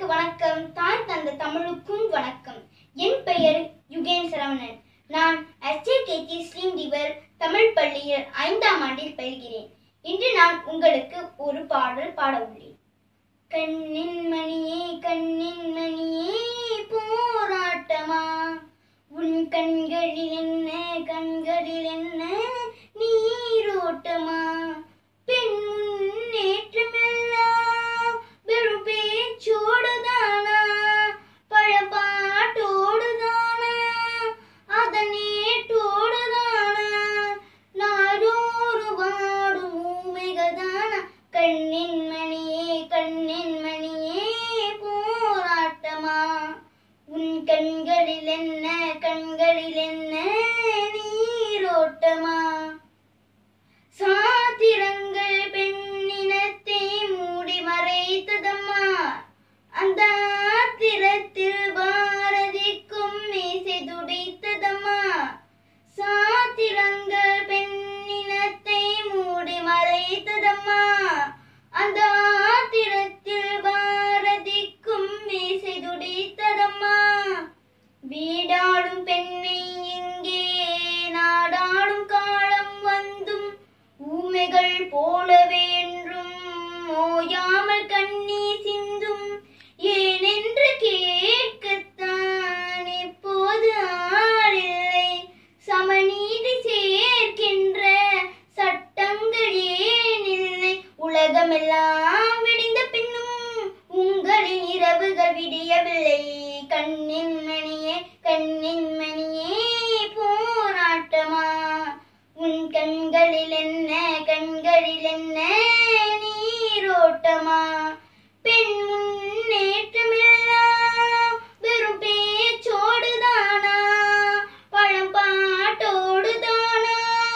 வணக்கம் தான் தந்த தமிழுக்கும் வணக்கம் என் பெயர் யுகேன் சரவணன் நான் எஸ்ஜேகேடி ஸ்ரீம் டிவர் தமிழ் பள்ளியில் ஐந்தாம் ஆண்டில் பயில்கிறேன் இன்று நான் உங்களுக்கு ஒரு பாடல் பாட உள்ளேன் கண்ணின் மணியே கண்ணின் மணியே போராட்டமா உன் கண்களில் என்ன கண்களில் என்ன நீரோட்டமா பெண் முன்னேற்றமெல்லாம் வெறும் பேச்சோடுதானா பழப்பாட்டோடுதானா அதனேட்டோடுதானா நாடோறு வாடும் ஊமைகதானா கண்ணின் மணியே கண்ணின் மணியே போராட்டமா உன் கண்களில் என்ன கண்களில் என்ன நீரோட்டமா சாத்திரங்கள் பெண்ணினத்தை மூடி மறைத்ததம்மா அந்த ஆத்திரத்தில் பாரதிக்கும் மீசை துடித்ததம்மா சாத்திரங்கள் பெண்ணினத்தை மூடி மறைத்ததம்மா அந்த ஆத்திரத்தில் பாரதிக்கும் மீசை துடித்ததம்மா வீடாடும் பெண்ணை எங்கே நாடாடும் காலம் வந்தும் ஊமைகள் போலவே என்றும் ஓயாமல் கண்ணீர் சிந்தும் ஏனென்று கேட்கத்தான் இப்போது ஆளில்லை சமநீதி சேர்க்கின்ற சட்டங்கள் ஏன் இல்லை உலகமெல்லாம் விடிந்த பின்னும் உங்களின் இரவுகள் விடியவில்லை கண்ணின் மணியே கண்ணின் மணியே போராட்டமா உன் கண்களில் என்ன கண்களில் என்ன நீரோட்டமா பெண் முன்னேற்றமெல்லாம் வெறும் பேச்சோடுதானா பழம் பாட்டோடுதானா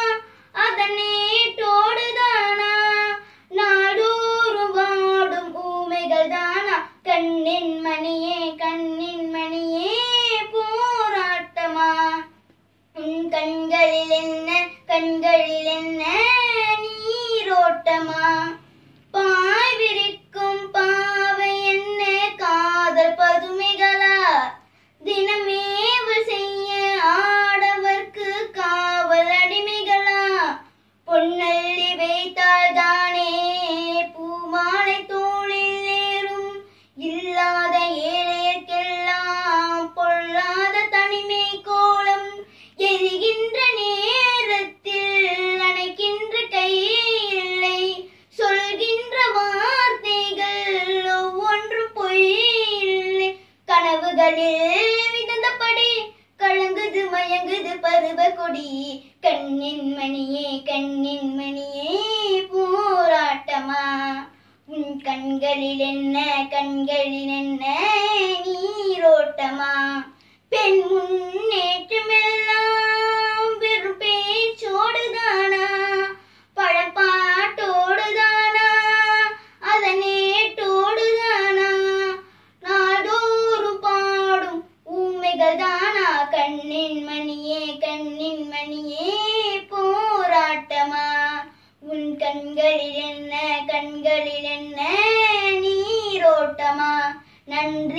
அதனேட்டோடுதானா நாடோறும் வாடும் ஊமைகள் தானா கண்ணின் மணியே கண்ணின் மணியே போராட்டமா உன் கண்களில் என்ன கண்களில் என்ன நீரோட்டமா பாய் விரிக்கும் பாவை என்ன காதல் பதுமைகளா தினமேவு செய்ய ஆடவர்க்கு காவல் அடிமைகளா பொன்னல்லி வைத்தால் தானே பூமாலை தோளில் ஏறும் இல்லாத ஏழையர்க்கெல்லாம் பொல்லாத தனிமை கோலம் எரிகின்ற நேரத்தில் அணைக்கின்ற கை இல்லை சொல்கின்ற வார்த்தைகள் ஒவ்வொன்றும் பொய் இல்லை கனவுகளில் மிதந்தபடி கலங்குது மயங்குது பருவ கொடி கண்ணின் மணியே கண்ணின் மணியே போராட்டமா உன் கண்களில் என்ன கண்களில் என்ன நீரோட்டமா பெண் முன்னேற்றமெல்லாம் வெறும் பேச்சோடுதானா பழப்பாட்டோடுதானா அதனேட்டோடுதானா நாடோறும் பாடும் ஊமைகள் தானா கண்ணின் மணியே கண்ணின் மணியே போராட்டமா உன் கண்களில் என்ன கண்களில் என்ன நீரோட்டமா நன்றி